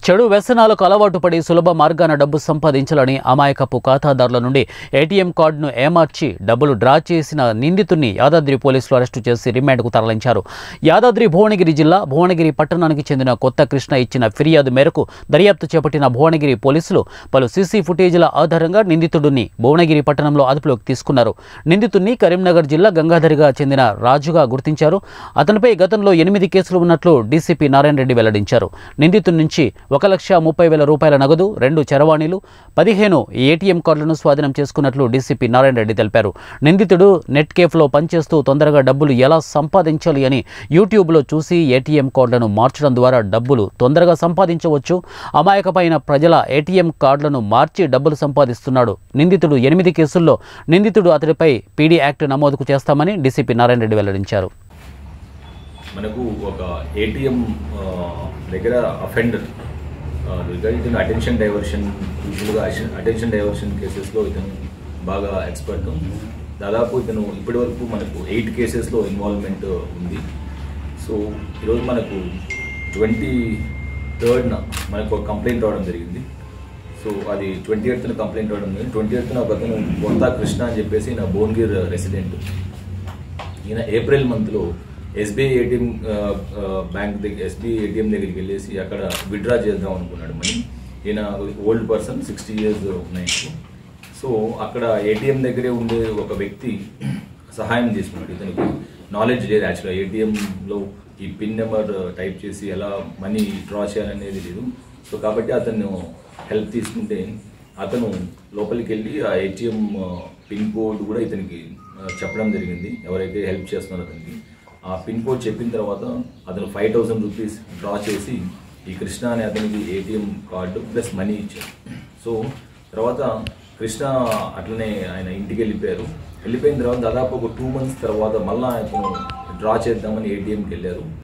చెడు వ్యసనాలకు అలవాటు పడి సులభ మార్గాన డబ్బు సంపాదించాలని అమాయకపు ఖాతాదారుల నుండి ఏటీఎం కార్డును ఏమార్చి డబ్బులు డ్రా చేసిన నిందితుడిని యాదాద్రి పోలీసులు అరెస్టు చేసి రిమాండ్కు తరలించారు యాదాద్రి భువనగిరి జిల్లా భువనగిరి పట్టణానికి చెందిన కొత్త కృష్ణ ఇచ్చిన ఫిర్యాదు మేరకు దర్యాప్తు చేపట్టిన భువనగిరి పోలీసులు పలు సీసీ ఫుటేజీల ఆధారంగా నిందితుడిని భువనగిరి పట్టణంలో అదుపులోకి తీసుకున్నారు నిందితుడిని కరీంనగర్ జిల్లా గంగాధరిగా చెందిన రాజుగా గుర్తించారు అతనిపై గతంలో ఎనిమిది కేసులు ఉన్నట్లు డీసీపీ నారాయణ రెడ్డి వెల్లడించారు నిందితుడి నుంచి ఒక లక్ష ముప్పై వేల రూపాయల నగదు రెండు చరవాణీలు పదిహేను ఏటీఎం కార్డులను స్వాధీనం చేసుకున్నట్లు డీసీపీ నారాయణ రెడ్డి తెలిపారు నిందితుడు నెట్ కేఫ్లో పనిచేస్తూ తొందరగా డబ్బులు ఎలా సంపాదించాలి అని యూట్యూబ్లో చూసి ఏటీఎం కార్డులను మార్చడం ద్వారా డబ్బులు తొందరగా సంపాదించవచ్చు అమాయకమైన ప్రజల ఏటీఎం కార్డులను మార్చి డబ్బులు సంపాదిస్తున్నాడు నిందితుడు ఎనిమిది కేసుల్లో నిందితుడు అతడిపై పీడీ యాక్ట్ నమోదుకు చేస్తామని డీసీపీ నారాయణ రెడ్డి వెల్లడించారు మనకు ఒక ఏటీఎం దగ్గర అఫెండర్ రిగార్డింగ్ అటెన్షన్ డైవర్షన్ యూజువల్గా అటెన్షన్ డైవర్షన్ కేసెస్లో ఇతను బాగా ఎక్స్పర్ట్ దాదాపు ఇతను ఇప్పటి వరకు మనకు ఎయిట్ కేసెస్లో ఇన్వాల్వ్మెంట్ ఉంది సో ఈరోజు మనకు ట్వంటీ థర్డ్న మనకు ఒక కంప్లైంట్ రావడం జరిగింది సో అది ట్వంటీ ఎయిత్న కంప్లైంట్ రావడం జరిగింది ట్వంటీ ఎయిత్న ఒక అతను కొంతా కృష్ణ అని చెప్పేసి నా భువనగిర్ రెసిడెంట్ ఈయన ఏప్రిల్ మంత్లో ఎస్బీఐ ఏటీఎం బ్యాంక్ దగ్గర ఎస్బీఐ ఏటీఎం దగ్గరికి వెళ్ళేసి అక్కడ విత్డ్రా చేద్దాం అనుకున్నాడు మనీ ఈయన ఓల్డ్ పర్సన్ సిక్స్టీ ఇయర్స్ ఉన్నాయి సో అక్కడ ఏటీఎం దగ్గరే ఉండే ఒక వ్యక్తి సహాయం చేసుకున్నాడు ఇతనికి నాలెడ్జ్ లేదు యాక్చువల్గా ఏటీఎంలో ఈ పిన్ నెంబర్ టైప్ చేసి ఎలా మనీ డ్రా చేయాలనేది లేదు సో కాబట్టి అతను హెల్ప్ తీసుకుంటే అతను లోపలికి వెళ్ళి ఆ ఏటీఎం పిన్ కోడ్ కూడా ఇతనికి ఆ, చెప్పడం జరిగింది ఎవరైతే హెల్ప్ చేస్తున్నారో అతనికి ఆ పిన్ కోడ్ చెప్పిన తర్వాత అతను ఫైవ్ థౌసండ్ రూపీస్ డ్రా చేసి ఈ కృష్ణ అనే అతనికి ఏటీఎం కార్డు ప్లస్ మనీ ఇచ్చారు సో తర్వాత కృష్ణ అట్లనే ఆయన ఇంటికి వెళ్ళిపోయారు వెళ్ళిపోయిన తర్వాత దాదాపు ఒక టూ మంత్స్ తర్వాత మళ్ళీ అతను డ్రా చేద్దామని ఏటీఎంకి వెళ్ళారు